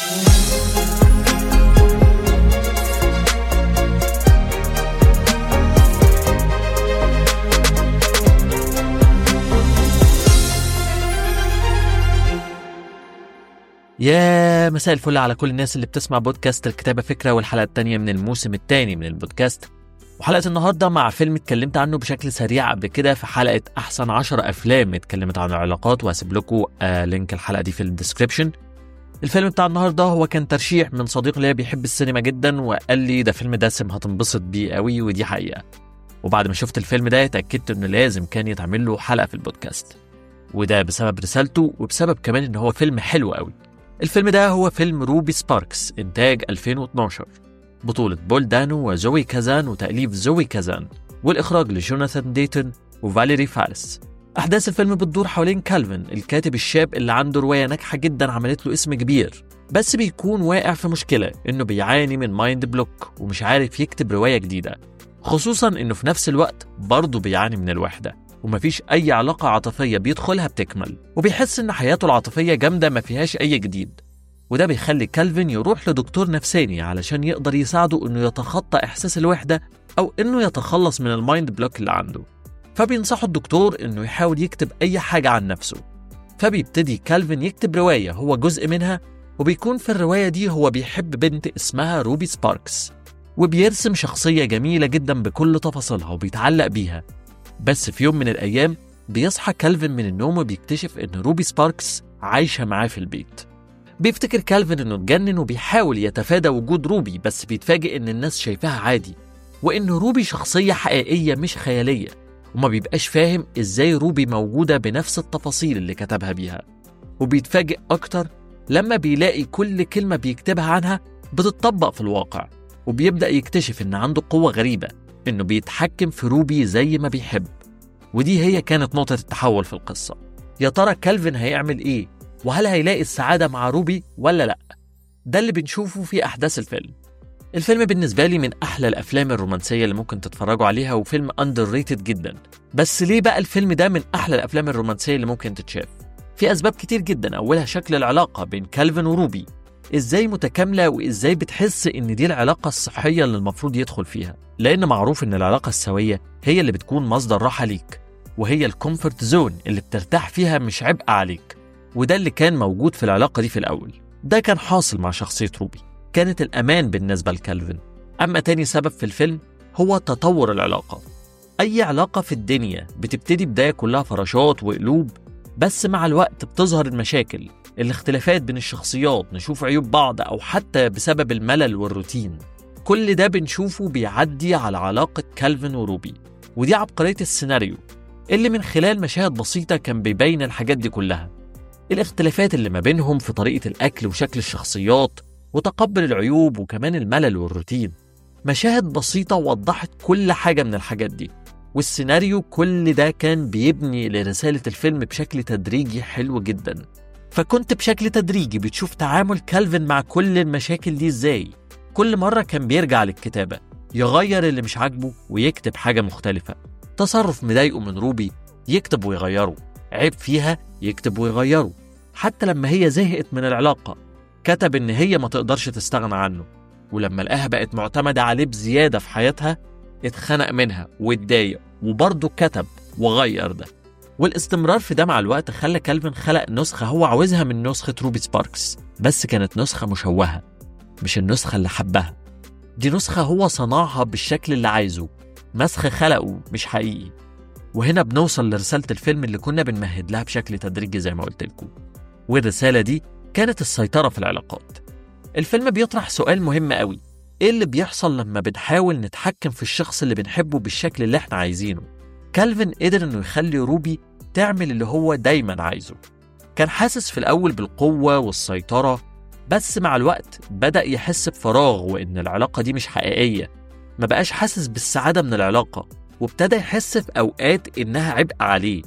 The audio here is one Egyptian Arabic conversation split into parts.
يا مساء الفل على كل الناس اللي بتسمع بودكاست الكتابة فكرة والحلقة التانية من الموسم التاني من البودكاست وحلقة النهاردة مع فيلم اتكلمت عنه بشكل سريع قبل كده في حلقة أحسن عشر أفلام اتكلمت عن العلاقات وهسيب لكم آه لينك الحلقة دي في الديسكريبشن الفيلم بتاع النهاردة هو كان ترشيح من صديق ليا بيحب السينما جدا وقال لي ده فيلم دسم هتنبسط بيه قوي ودي حقيقة وبعد ما شفت الفيلم ده اتأكدت إنه لازم كان يتعمل له حلقة في البودكاست وده بسبب رسالته وبسبب كمان إن هو فيلم حلو قوي الفيلم ده هو فيلم روبي سباركس إنتاج 2012 بطولة بول دانو وزوي كازان وتأليف زوي كازان والإخراج لجوناثان ديتون وفاليري فارس أحداث الفيلم بتدور حوالين كالفن الكاتب الشاب اللي عنده رواية ناجحة جدا عملت له اسم كبير بس بيكون واقع في مشكلة إنه بيعاني من مايند بلوك ومش عارف يكتب رواية جديدة خصوصا إنه في نفس الوقت برضه بيعاني من الوحدة ومفيش أي علاقة عاطفية بيدخلها بتكمل وبيحس إن حياته العاطفية جامدة ما فيهاش أي جديد وده بيخلي كالفين يروح لدكتور نفساني علشان يقدر يساعده إنه يتخطى إحساس الوحدة أو إنه يتخلص من المايند بلوك اللي عنده فبينصحه الدكتور إنه يحاول يكتب أي حاجة عن نفسه فبيبتدي كالفين يكتب رواية هو جزء منها وبيكون في الرواية دي هو بيحب بنت اسمها روبي سباركس وبيرسم شخصية جميلة جدا بكل تفاصيلها وبيتعلق بيها بس في يوم من الأيام بيصحى كالفين من النوم وبيكتشف إن روبي سباركس عايشة معاه في البيت بيفتكر كالفين إنه اتجنن وبيحاول يتفادى وجود روبي بس بيتفاجئ إن الناس شايفاها عادي وإن روبي شخصية حقيقية مش خيالية وما بيبقاش فاهم إزاي روبي موجودة بنفس التفاصيل اللي كتبها بيها وبيتفاجئ أكتر لما بيلاقي كل كلمة بيكتبها عنها بتطبق في الواقع وبيبدأ يكتشف إن عنده قوة غريبة إنه بيتحكم في روبي زي ما بيحب ودي هي كانت نقطة التحول في القصة يا ترى كالفين هيعمل إيه؟ وهل هيلاقي السعادة مع روبي ولا لأ؟ ده اللي بنشوفه في أحداث الفيلم الفيلم بالنسبة لي من أحلى الأفلام الرومانسية اللي ممكن تتفرجوا عليها وفيلم أندر ريتد جدا بس ليه بقى الفيلم ده من أحلى الأفلام الرومانسية اللي ممكن تتشاف؟ في أسباب كتير جدا أولها شكل العلاقة بين كالفين وروبي ازاي متكاملة وازاي بتحس ان دي العلاقة الصحية اللي المفروض يدخل فيها لان معروف ان العلاقة السوية هي اللي بتكون مصدر راحة ليك وهي الكومفورت زون اللي بترتاح فيها مش عبء عليك وده اللي كان موجود في العلاقة دي في الأول ده كان حاصل مع شخصية روبي كانت الأمان بالنسبة لكالفين أما تاني سبب في الفيلم هو تطور العلاقة أي علاقة في الدنيا بتبتدي بداية كلها فراشات وقلوب بس مع الوقت بتظهر المشاكل الاختلافات بين الشخصيات نشوف عيوب بعض أو حتى بسبب الملل والروتين كل ده بنشوفه بيعدي على علاقة كالفين وروبي ودي عبقرية السيناريو اللي من خلال مشاهد بسيطة كان بيبين الحاجات دي كلها الاختلافات اللي ما بينهم في طريقة الأكل وشكل الشخصيات وتقبل العيوب وكمان الملل والروتين مشاهد بسيطة وضحت كل حاجة من الحاجات دي والسيناريو كل ده كان بيبني لرسالة الفيلم بشكل تدريجي حلو جدا فكنت بشكل تدريجي بتشوف تعامل كالفين مع كل المشاكل دي ازاي كل مرة كان بيرجع للكتابة يغير اللي مش عاجبه ويكتب حاجة مختلفة تصرف مضايقه من روبي يكتب ويغيره عيب فيها يكتب ويغيره حتى لما هي زهقت من العلاقة كتب إن هي ما تقدرش تستغنى عنه ولما لقاها بقت معتمدة عليه بزيادة في حياتها اتخنق منها واتضايق وبرضه كتب وغير ده والاستمرار في ده مع الوقت خلى كالفين خلق نسخة هو عاوزها من نسخة روبي سباركس بس كانت نسخة مشوهة مش النسخة اللي حبها دي نسخة هو صنعها بالشكل اللي عايزه مسخ خلقه مش حقيقي وهنا بنوصل لرسالة الفيلم اللي كنا بنمهد لها بشكل تدريجي زي ما قلت لكم والرسالة دي كانت السيطرة في العلاقات الفيلم بيطرح سؤال مهم قوي ايه اللي بيحصل لما بنحاول نتحكم في الشخص اللي بنحبه بالشكل اللي احنا عايزينه كالفين قدر انه يخلي روبي تعمل اللي هو دايما عايزه كان حاسس في الاول بالقوة والسيطرة بس مع الوقت بدأ يحس بفراغ وإن العلاقة دي مش حقيقية ما بقاش حاسس بالسعادة من العلاقة وابتدى يحس في أوقات إنها عبء عليه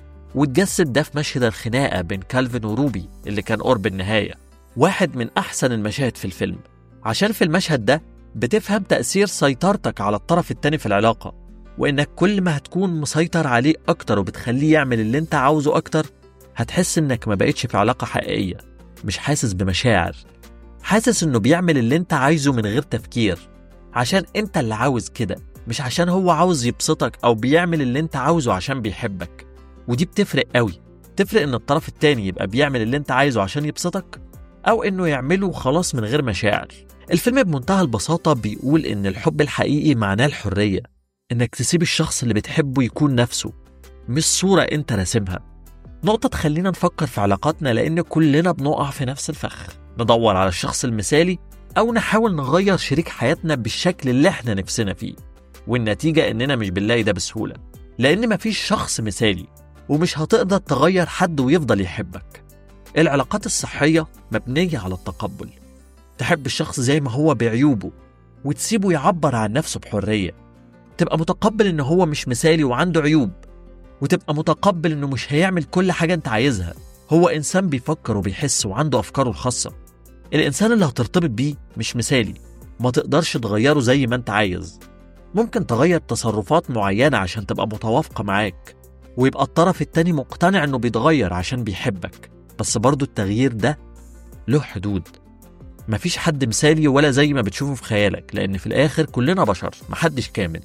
واتجسد ده في مشهد الخناقة بين كالفين وروبي اللي كان قرب النهاية واحد من أحسن المشاهد في الفيلم عشان في المشهد ده بتفهم تأثير سيطرتك على الطرف التاني في العلاقة وإنك كل ما هتكون مسيطر عليه أكتر وبتخليه يعمل اللي أنت عاوزه أكتر هتحس إنك ما بقتش في علاقة حقيقية مش حاسس بمشاعر حاسس انه بيعمل اللي انت عايزه من غير تفكير عشان انت اللي عاوز كده مش عشان هو عاوز يبسطك او بيعمل اللي انت عاوزه عشان بيحبك ودي بتفرق قوي تفرق ان الطرف التاني يبقى بيعمل اللي انت عايزه عشان يبسطك او انه يعمله خلاص من غير مشاعر الفيلم بمنتهى البساطة بيقول ان الحب الحقيقي معناه الحرية انك تسيب الشخص اللي بتحبه يكون نفسه مش صورة انت راسمها نقطة تخلينا نفكر في علاقاتنا لان كلنا بنقع في نفس الفخ ندور على الشخص المثالي او نحاول نغير شريك حياتنا بالشكل اللي احنا نفسنا فيه والنتيجة اننا مش بنلاقي ده بسهولة لان مفيش شخص مثالي ومش هتقدر تغير حد ويفضل يحبك العلاقات الصحية مبنية على التقبل تحب الشخص زي ما هو بعيوبه وتسيبه يعبر عن نفسه بحرية تبقى متقبل إن هو مش مثالي وعنده عيوب وتبقى متقبل إنه مش هيعمل كل حاجة أنت عايزها هو إنسان بيفكر وبيحس وعنده أفكاره الخاصة الإنسان اللي هترتبط بيه مش مثالي ما تقدرش تغيره زي ما أنت عايز ممكن تغير تصرفات معينة عشان تبقى متوافقة معاك ويبقى الطرف التاني مقتنع إنه بيتغير عشان بيحبك بس برضه التغيير ده له حدود مفيش حد مثالي ولا زي ما بتشوفه في خيالك لأن في الآخر كلنا بشر محدش كامل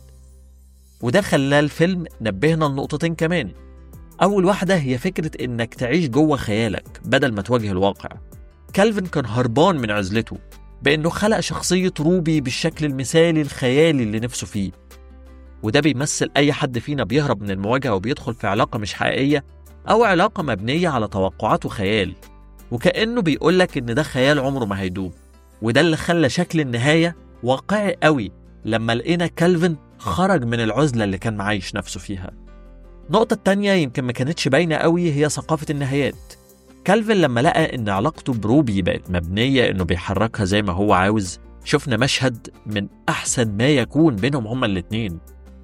وده خلى الفيلم نبهنا لنقطتين كمان أول واحدة هي فكرة إنك تعيش جوه خيالك بدل ما تواجه الواقع كالفن كان هربان من عزلته بإنه خلق شخصية روبي بالشكل المثالي الخيالي اللي نفسه فيه وده بيمثل أي حد فينا بيهرب من المواجهة وبيدخل في علاقة مش حقيقية أو علاقة مبنية على توقعات وخيال وكأنه بيقولك إن ده خيال عمره ما هيدوم وده اللي خلى شكل النهاية واقعي قوي لما لقينا كالفن خرج من العزلة اللي كان معايش نفسه فيها النقطة التانية يمكن ما كانتش باينة قوي هي ثقافة النهايات كالفن لما لقى إن علاقته بروبي بقت مبنية إنه بيحركها زي ما هو عاوز شفنا مشهد من أحسن ما يكون بينهم هما الاتنين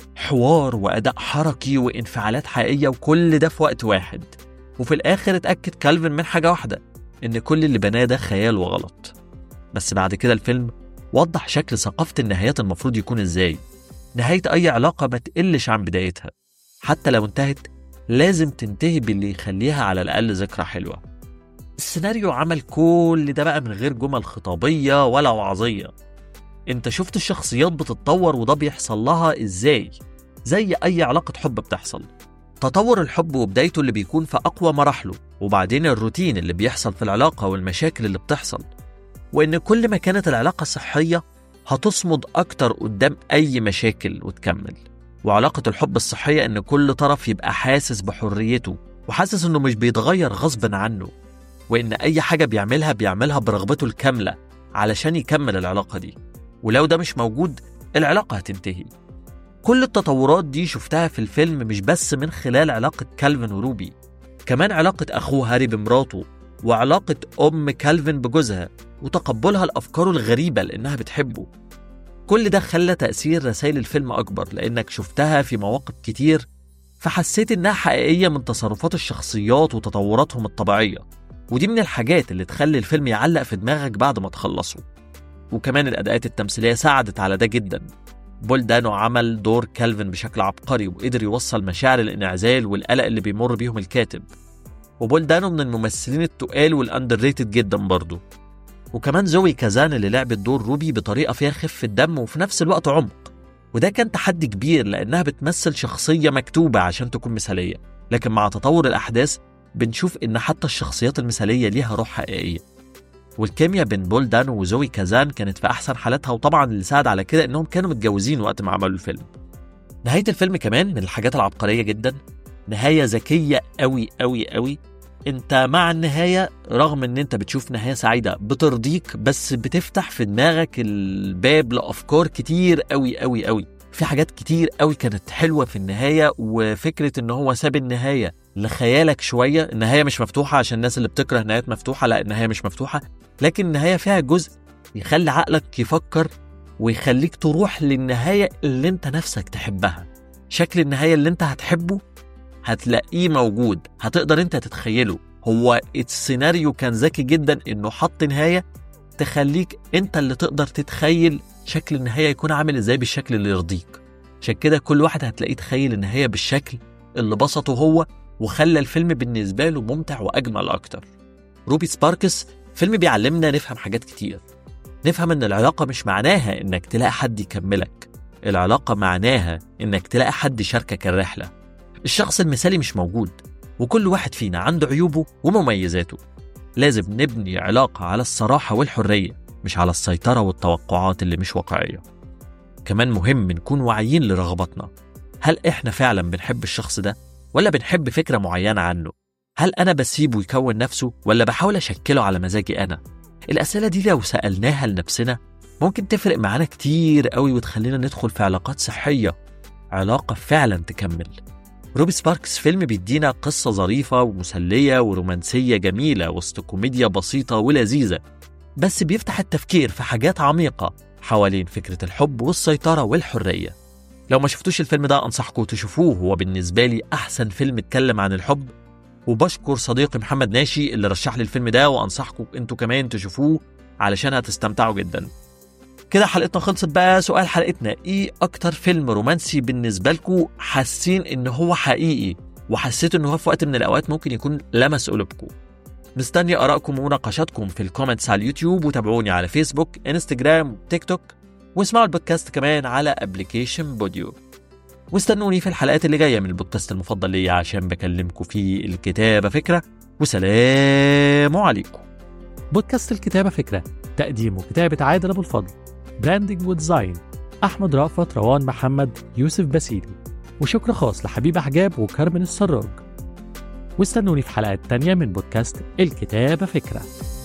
حوار وأداء حركي وانفعالات حقيقية وكل ده في وقت واحد وفي الآخر اتأكد كالفن من حاجة واحدة إن كل اللي بناه ده خيال وغلط بس بعد كده الفيلم وضح شكل ثقافة النهايات المفروض يكون إزاي نهاية أي علاقة ما تقلش عن بدايتها حتى لو انتهت لازم تنتهي باللي يخليها على الأقل ذكرى حلوة السيناريو عمل كل ده بقى من غير جمل خطابية ولا وعظية انت شفت الشخصيات بتتطور وده بيحصل لها ازاي زي اي علاقة حب بتحصل تطور الحب وبدايته اللي بيكون في اقوى مراحله وبعدين الروتين اللي بيحصل في العلاقة والمشاكل اللي بتحصل وان كل ما كانت العلاقة صحية هتصمد اكتر قدام اي مشاكل وتكمل وعلاقة الحب الصحية ان كل طرف يبقى حاسس بحريته وحاسس انه مش بيتغير غصب عنه وان اي حاجة بيعملها بيعملها برغبته الكاملة علشان يكمل العلاقة دي ولو ده مش موجود العلاقة هتنتهي كل التطورات دي شفتها في الفيلم مش بس من خلال علاقة كالفن وروبي كمان علاقة أخوه هاري بمراته وعلاقة أم كالفن بجوزها وتقبلها لأفكاره الغريبة لأنها بتحبه كل ده خلى تأثير رسائل الفيلم أكبر لأنك شفتها في مواقف كتير فحسيت إنها حقيقية من تصرفات الشخصيات وتطوراتهم الطبيعية ودي من الحاجات اللي تخلي الفيلم يعلق في دماغك بعد ما تخلصه وكمان الأداءات التمثيلية ساعدت على ده جدا بول دانو عمل دور كالفن بشكل عبقري وقدر يوصل مشاعر الانعزال والقلق اللي بيمر بيهم الكاتب وبول دانو من الممثلين التقال والاندر ريتد جدا برضه وكمان زوي كازان اللي لعبت دور روبي بطريقة فيها خفة دم وفي نفس الوقت عمق وده كان تحدي كبير لأنها بتمثل شخصية مكتوبة عشان تكون مثالية لكن مع تطور الأحداث بنشوف إن حتى الشخصيات المثالية ليها روح حقيقية والكيمياء بين بول دانو وزوي كازان كانت في أحسن حالاتها وطبعا اللي ساعد على كده إنهم كانوا متجوزين وقت ما عملوا الفيلم نهاية الفيلم كمان من الحاجات العبقرية جدا نهاية ذكية أوي أوي أوي انت مع النهاية رغم ان انت بتشوف نهاية سعيدة بترضيك بس بتفتح في دماغك الباب لأفكار كتير قوي قوي قوي في حاجات كتير قوي كانت حلوة في النهاية وفكرة ان هو ساب النهاية لخيالك شوية النهاية مش مفتوحة عشان الناس اللي بتكره نهايات مفتوحة لا النهاية مش مفتوحة لكن النهاية فيها جزء يخلي عقلك يفكر ويخليك تروح للنهاية اللي انت نفسك تحبها شكل النهاية اللي انت هتحبه هتلاقيه موجود هتقدر انت تتخيله هو السيناريو كان ذكي جدا انه حط نهايه تخليك انت اللي تقدر تتخيل شكل النهايه يكون عامل ازاي بالشكل اللي يرضيك عشان كده كل واحد هتلاقيه تخيل النهايه بالشكل اللي بسطه هو وخلى الفيلم بالنسبه له ممتع واجمل اكتر روبي سباركس فيلم بيعلمنا نفهم حاجات كتير نفهم إن العلاقة مش معناها إنك تلاقي حد يكملك العلاقة معناها إنك تلاقي حد يشاركك الرحلة الشخص المثالي مش موجود وكل واحد فينا عنده عيوبه ومميزاته لازم نبني علاقة على الصراحة والحرية مش على السيطرة والتوقعات اللي مش واقعية كمان مهم نكون واعيين لرغباتنا هل إحنا فعلا بنحب الشخص ده ولا بنحب فكرة معينة عنه هل أنا بسيبه يكون نفسه ولا بحاول أشكله على مزاجي أنا الأسئلة دي لو سألناها لنفسنا ممكن تفرق معانا كتير قوي وتخلينا ندخل في علاقات صحية علاقة فعلا تكمل روبي سباركس فيلم بيدينا قصة ظريفة ومسلية ورومانسية جميلة وسط كوميديا بسيطة ولذيذة بس بيفتح التفكير في حاجات عميقة حوالين فكرة الحب والسيطرة والحرية لو ما شفتوش الفيلم ده أنصحكم تشوفوه هو بالنسبة لي أحسن فيلم اتكلم عن الحب وبشكر صديقي محمد ناشي اللي رشح لي الفيلم ده وأنصحكم انتوا كمان تشوفوه علشان هتستمتعوا جدا كده حلقتنا خلصت بقى سؤال حلقتنا ايه اكتر فيلم رومانسي بالنسبه لكم حاسين ان هو حقيقي وحسيتوا ان هو في وقت من الاوقات ممكن يكون لمس قلوبكم مستني ارائكم ومناقشاتكم في الكومنتس على اليوتيوب وتابعوني على فيسبوك انستجرام وتيك توك واسمعوا البودكاست كمان على ابلكيشن بوديو واستنوني في الحلقات اللي جايه من البودكاست المفضل ليا عشان بكلمكم فيه الكتابه فكره وسلام عليكم بودكاست الكتابة فكرة تقديم وكتابة عادل أبو الفضل براندنج وديزاين أحمد رأفت روان محمد يوسف بسيري وشكر خاص لحبيب حجاب وكارمن السراج واستنوني في حلقات تانية من بودكاست الكتابة فكرة